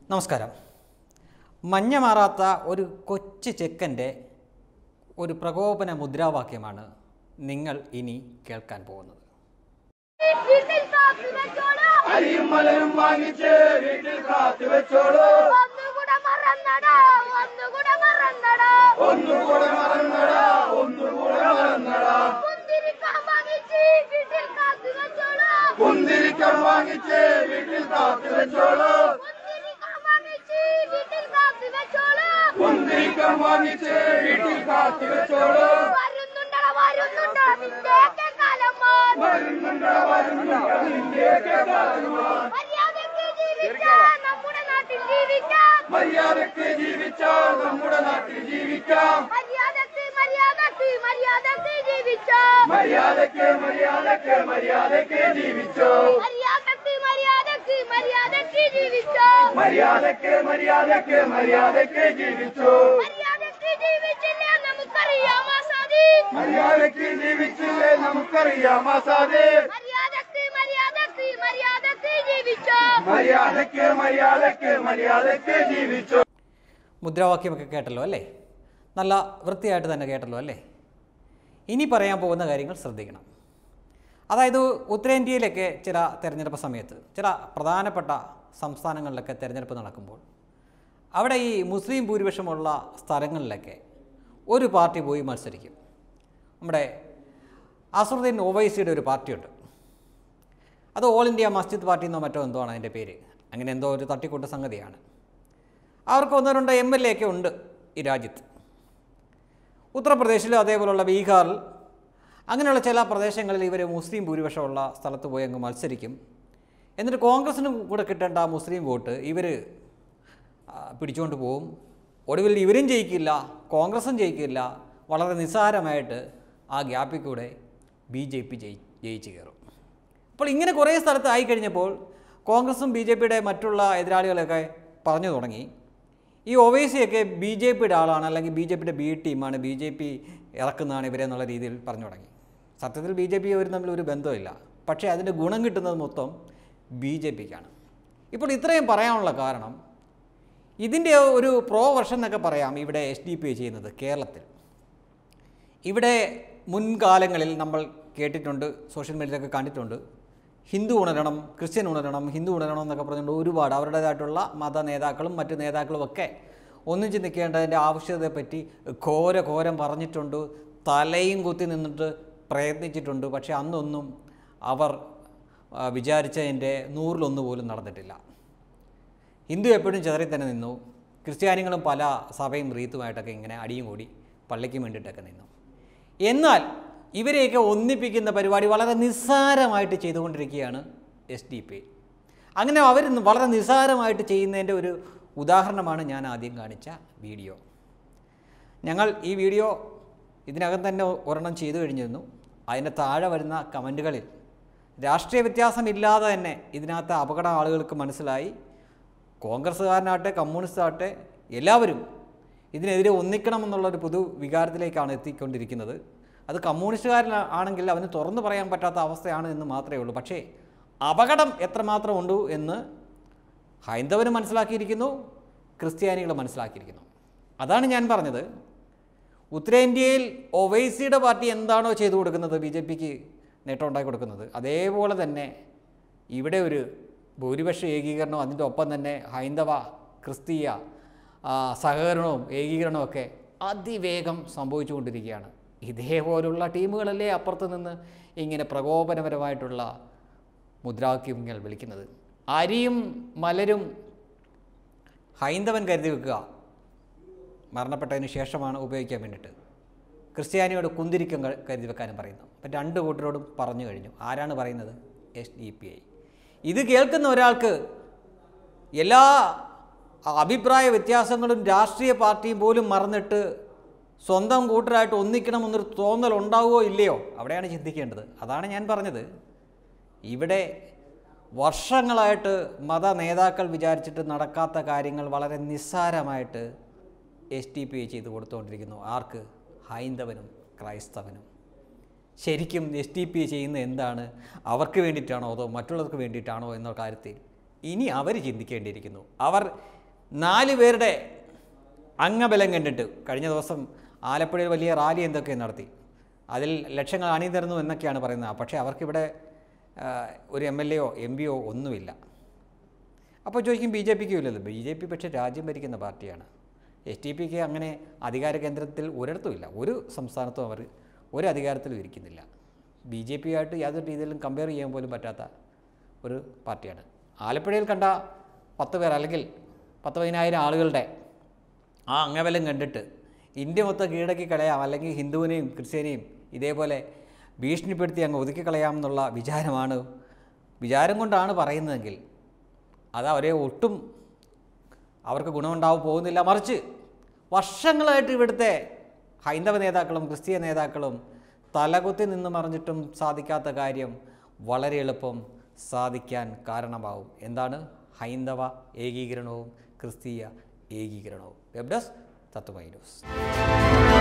നമസ്കാരം മഞ്ഞ മാറാത്ത ഒരു കൊച്ചു ചെക്കൻ്റെ ഒരു പ്രകോപന മുദ്രാവാക്യമാണ് നിങ്ങൾ ഇനി കേൾക്കാൻ പോകുന്നത് വീട്ടിൽ കാത്തു വെച്ചോളൂ അരിയും മലരും വാങ്ങിച്ച് വീട്ടിൽ കാത്തു വെച്ചോളൂ ഒന്നുകൂടെ മറന്നടാ ഒന്നുകൂടെ മറന്നടാ ഒന്നുകൂടെ മറന്നടാ ഒന്നുകൂടെ മറന്നടാ കുന്തിരിക്കം വാങ്ങിച്ച് വീട്ടിൽ കാത്തു വെച്ചോളൂ കുന്തിരിക്കം വാങ്ങിച്ച് വീട്ടിൽ കാത്തു വെച്ചോളൂ കുന്തിരിക്കം വാങ്ങിച്ച് വീട്ടിൽ കാത്തു വെച്ചോളൂ കുന്തിരിക്കം വാങ്ങിച്ച് വീട്ടിൽ കാത്തു വെച്ചോളൂ വരുന്നുണ്ടടാ വരുന്നുണ്ട് നിന്റെയൊക്കെ കാലമാൻ വരുന്നുണ്ടോ വരുന്നുണ്ടോ നിന്റെയൊക്കെ കാലമാണ് മര്യാദയ്ക്ക് ജീവിക്കാം നമ്മുടെ നാട്ടിൽ ജീവിക്കാം മര്യാദക്ക് ജീവിച്ചാൽ നമ്മുടെ നാട്ടിൽ ജീവിക്കാം മര്യാദക്ക് മര്യാദക്ക് മര്യാദക്ക് ജീവിക്കാം മര്യാദക്ക് മര്യാദക്ക് മര്യാദക്ക് ജീവിച്ചോ മര്യാദക്ക് മര്യാദക്ക് മര്യാദക്ക് ജീവിക്കാം മര്യാദക്ക് മര്യാദക്ക് മര്യാദക്ക് ജീവിച്ചോ മര്യാദക്ക് ജീവിച്ചില്ല നമുക്കറിയാം ആസാദി മര്യാദക്ക് ജീവിച്ചില്ലേ നമുക്കറിയാം ആസാദേ മര്യാദക്ക് മര്യാദക്ക് മര്യാദക്ക് ജീവിച്ചോ മര്യാദക്ക് മര്യാദക്ക് മര്യാദക്ക് ജീവിച്ചോ മുദ്രാവാക്യമൊക്കെ കേട്ടല്ലോ അല്ലേ നല്ല വൃത്തിയായിട്ട് തന്നെ കേട്ടല്ലോ അല്ലേ ഇനി പറയാൻ പോകുന്ന കാര്യങ്ങൾ ശ്രദ്ധിക്കണം അതായത് ഉത്തരേന്ത്യയിലൊക്കെ ചില തെരഞ്ഞെടുപ്പ് സമയത്ത് ചില പ്രധാനപ്പെട്ട സംസ്ഥാനങ്ങളിലൊക്കെ തെരഞ്ഞെടുപ്പ് നടക്കുമ്പോൾ അവിടെ ഈ മുസ്ലിം ഭൂരിപക്ഷമുള്ള സ്ഥലങ്ങളിലൊക്കെ ഒരു പാർട്ടി പോയി മത്സരിക്കും നമ്മുടെ അസറുദ്ദീൻ ഒവൈസിയുടെ ഒരു പാർട്ടിയുണ്ട് അത് ഓൾ ഇന്ത്യ മസ്ജിദ് പാർട്ടി എന്നോ മറ്റോ എന്തോ ആണ് അതിൻ്റെ പേര് അങ്ങനെ എന്തോ ഒരു തട്ടിക്കൂട്ട് സംഗതിയാണ് അവർക്ക് ഒന്ന് രണ്ട് എം എൽ എ ഒക്കെ ഉണ്ട് ഈ രാജ്യത്ത് ഉത്തർപ്രദേശിലും അതേപോലുള്ള ബീഹാറിൽ അങ്ങനെയുള്ള ചില പ്രദേശങ്ങളിൽ ഇവർ മുസ്ലിം ഭൂരിപക്ഷമുള്ള സ്ഥലത്ത് പോയി അങ്ങ് മത്സരിക്കും എന്നിട്ട് കോൺഗ്രസിന് കൂടെ കിട്ടേണ്ട ആ മുസ്ലിം വോട്ട് ഇവർ പിടിച്ചുകൊണ്ട് പോവും ഒടുവിൽ ഇവരും ജയിക്കില്ല കോൺഗ്രസും ജയിക്കില്ല വളരെ നിസ്സാരമായിട്ട് ആ ഗ്യാപ്പിൽ കൂടെ ബി ജെ പി ജയി ജയിച്ച് കയറും അപ്പോൾ ഇങ്ങനെ കുറേ സ്ഥലത്ത് ആയിക്കഴിഞ്ഞപ്പോൾ കോൺഗ്രസും ബി ജെ പിയുടെ മറ്റുള്ള എതിരാളികളൊക്കെ പറഞ്ഞു തുടങ്ങി ഈ ഒവൈസിയൊക്കെ ബി ജെ പിയുടെ ആളാണ് അല്ലെങ്കിൽ ബി ജെ പിയുടെ ബി ടീമാണ് ബി ജെ പി ഇറക്കുന്നതാണ് ഇവരെ എന്നുള്ള രീതിയിൽ പറഞ്ഞു തുടങ്ങി സത്യത്തിൽ ബി ജെ പി അവർ തമ്മിൽ ഒരു ബന്ധമില്ല പക്ഷേ അതിൻ്റെ ഗുണം കിട്ടുന്നത് മൊത്തം ബി ജെ പിക്കാണ് ഇപ്പോൾ ഇത്രയും പറയാനുള്ള കാരണം ഇതിൻ്റെ ഒരു പ്രോ വർഷം എന്നൊക്കെ പറയാം ഇവിടെ എസ് ഡി പി ചെയ്യുന്നത് കേരളത്തിൽ ഇവിടെ മുൻകാലങ്ങളിൽ നമ്മൾ കേട്ടിട്ടുണ്ട് സോഷ്യൽ മീഡിയയിലൊക്കെ കണ്ടിട്ടുണ്ട് ഹിന്ദു ഉണരണം ക്രിസ്ത്യൻ ഉണരണം ഹിന്ദു ഉണരണം എന്നൊക്കെ പറഞ്ഞുകൊണ്ട് ഒരുപാട് അവരുടേതായിട്ടുള്ള മത നേതാക്കളും മറ്റ് നേതാക്കളും ഒക്കെ ഒന്നിച്ച് നിൽക്കേണ്ടതിൻ്റെ ആവശ്യകതയെപ്പറ്റി ഘോര ഘോരം പറഞ്ഞിട്ടുണ്ട് തലയും കുത്തി നിന്നിട്ട് പ്രയത്നിച്ചിട്ടുണ്ട് പക്ഷേ അന്നൊന്നും അവർ ആ, വിചാരിച്ചതിൻ്റെ നൂറിലൊന്ന് പോലും നടന്നിട്ടില്ല ഹിന്ദു എപ്പോഴും ചെതറി തന്നെ നിന്നു ക്രിസ്ത്യാനികളും പല സഭയും റീത്തുമായിട്ടൊക്കെ ഇങ്ങനെ അടിയും കൂടി പള്ളിക്ക് വേണ്ടിയിട്ടൊക്കെ നിന്നു എന്നാൽ ഇവരെയൊക്കെ ഒന്നിപ്പിക്കുന്ന പരിപാടി വളരെ നിസ്സാരമായിട്ട് ചെയ്തുകൊണ്ടിരിക്കുകയാണ് എസ് ഡി പി അങ്ങനെ അവർ വളരെ നിസ്സാരമായിട്ട് ചെയ്യുന്നതിൻ്റെ ഒരു ഉദാഹരണമാണ് ഞാൻ ആദ്യം കാണിച്ച വീഡിയോ ഞങ്ങൾ ഈ വീഡിയോ ഇതിനകം തന്നെ ഒരെണ്ണം ചെയ്തു കഴിഞ്ഞിരുന്നു അതിൻ്റെ താഴെ വരുന്ന കമൻറ്റുകളിൽ രാഷ്ട്രീയ വ്യത്യാസമില്ലാതെ തന്നെ ഇതിനകത്ത് അപകടം ആളുകൾക്ക് മനസ്സിലായി കോൺഗ്രസ്സുകാരനാകട്ടെ കമ്മ്യൂണിസ്റ്റ് ആകട്ടെ എല്ലാവരും ഇതിനെതിരെ ഒന്നിക്കണമെന്നുള്ളൊരു പൊതു വികാരത്തിലേക്കാണ് എത്തിക്കൊണ്ടിരിക്കുന്നത് അത് കമ്മ്യൂണിസ്റ്റുകാരൻ ആണെങ്കിൽ അവന് തുറന്നു പറയാൻ പറ്റാത്ത അവസ്ഥയാണ് എന്ന് മാത്രമേ ഉള്ളൂ പക്ഷേ അപകടം എത്രമാത്രം ഉണ്ട് എന്ന് ഹൈന്ദവർ മനസ്സിലാക്കിയിരിക്കുന്നു ക്രിസ്ത്യാനികൾ മനസ്സിലാക്കിയിരിക്കുന്നു അതാണ് ഞാൻ പറഞ്ഞത് ഉത്തരേന്ത്യയിൽ ഒവൈസിയുടെ പാർട്ടി എന്താണോ ചെയ്തു കൊടുക്കുന്നത് ബി ജെ പിക്ക് നേട്ടം ഉണ്ടാക്കി കൊടുക്കുന്നത് അതേപോലെ തന്നെ ഇവിടെ ഒരു ഭൂരിപക്ഷ ഏകീകരണവും അതിൻ്റെ ഒപ്പം തന്നെ ഹൈന്ദവ ക്രിസ്തീയ ആ, സഹകരണവും ഏകീകരണവും ഒക്കെ അതിവേഗം സംഭവിച്ചുകൊണ്ടിരിക്കുകയാണ് ഇതേപോലുള്ള ടീമുകളല്ലേ അപ്പുറത്ത് നിന്ന് ഇങ്ങനെ പ്രകോപനപരമായിട്ടുള്ള മുദ്രാവാക്യങ്ങൾ വിളിക്കുന്നത് അരിയും മലരും ഹൈന്ദവൻ കരുതി വെക്കുക മരണപ്പെട്ടതിന് ശേഷമാണ് ഉപയോഗിക്കാൻ വേണ്ടിയിട്ട് ക്രിസ്ത്യാനിയോട് കുന്തിരിക്കം ക- കരുതി വെക്കാനും പറയുന്നു അപ്പം രണ്ട് കൂട്ടരോടും പറഞ്ഞു കഴിഞ്ഞു ആരാണ് പറയുന്നത് എസ് ഡി പി ഐ ഇത് കേൾക്കുന്ന ഒരാൾക്ക് എല്ലാ അഭിപ്രായ വ്യത്യാസങ്ങളും രാഷ്ട്രീയ പാർട്ടിയും പോലും മറന്നിട്ട് സ്വന്തം കൂട്ടരായിട്ട് ഒന്നിക്കണമെന്നൊരു തോന്നൽ ഉണ്ടാവുമോ ഇല്ലയോ അവിടെയാണ് ചിന്തിക്കേണ്ടത് അതാണ് ഞാൻ പറഞ്ഞത് ഇവിടെ വർഷങ്ങളായിട്ട് മത നേതാക്കൾ വിചാരിച്ചിട്ട് നടക്കാത്ത കാര്യങ്ങൾ വളരെ നിസ്സാരമായിട്ട് എസ് ടി പി ചെയ്ത് കൊടുത്തുകൊണ്ടിരിക്കുന്നു ആർക്ക് ഹൈന്ദവനും ക്രൈസ്തവനും ശരിക്കും എസ് ടി പി ചെയ്യുന്ന എന്താണ് അവർക്ക് വേണ്ടിയിട്ടാണോ അതോ മറ്റുള്ളവർക്ക് വേണ്ടിയിട്ടാണോ എന്ന കാര്യത്തിൽ ഇനി അവർ ചിന്തിക്കേണ്ടിയിരിക്കുന്നു അവർ നാല് പേരുടെ അംഗബലം കണ്ടിട്ട് കഴിഞ്ഞ ദിവസം ആലപ്പുഴയിൽ വലിയ റാലി എന്തൊക്കെ നടത്തി അതിൽ ലക്ഷങ്ങൾ അണിനിരന്നു എന്നൊക്കെയാണ് പറയുന്നത് പക്ഷേ അവർക്കിവിടെ ആ, ഒരു എം എൽ എയോ എം പിയോ ഒന്നുമില്ല അപ്പോൾ ചോദിക്കും ബി ജെ പിക്കും ഇല്ലല്ലോ ബി ജെ പി പക്ഷേ രാജ്യം ഭരിക്കുന്ന പാർട്ടിയാണ് എസ് ടി പിക്ക് അങ്ങനെ അധികാര കേന്ദ്രത്തിൽ ഒരിടത്തുമില്ല ഒരു സംസ്ഥാനത്തും അവർ ഒരു അധികാരത്തിലും ഇരിക്കുന്നില്ല ബി ജെ പി ആയിട്ട് യാതൊരു രീതിയിലും കമ്പയർ ചെയ്യാൻ പോലും പറ്റാത്ത ഒരു പാർട്ടിയാണ് ആലപ്പുഴയിൽ കണ്ട പത്ത് പേർ അല്ലെങ്കിൽ പത്ത് പതിനായിരം ആളുകളുടെ ആ അംഗബലം കണ്ടിട്ട് ഇന്ത്യ മൊത്തം കീഴടക്കി കളയാം അല്ലെങ്കിൽ ഹിന്ദുവിനെയും ക്രിസ്ത്യാനിയും ഇതേപോലെ ഭീഷണിപ്പെടുത്തി അങ്ങ് ഒതുക്കി കളയാമെന്നുള്ള വിചാരമാണ് വിചാരം കൊണ്ടാണ് പറയുന്നതെങ്കിൽ അത് അവരെ ഒട്ടും അവർക്ക് ഗുണമുണ്ടാവും പോകുന്നില്ല മറിച്ച് വർഷങ്ങളായിട്ട് ഇവിടുത്തെ ഹൈന്ദവ നേതാക്കളും ക്രിസ്തീയ നേതാക്കളും തലകുത്തി നിന്ന് മറിഞ്ഞിട്ടും സാധിക്കാത്ത കാര്യം വളരെ എളുപ്പം സാധിക്കാൻ കാരണമാവും എന്താണ് ഹൈന്ദവ ഏകീകരണവും ക്രിസ്തീയ ഏകീകരണവും വെബ് ഡെസ്ക് തത്വമൈ ന്യൂസ്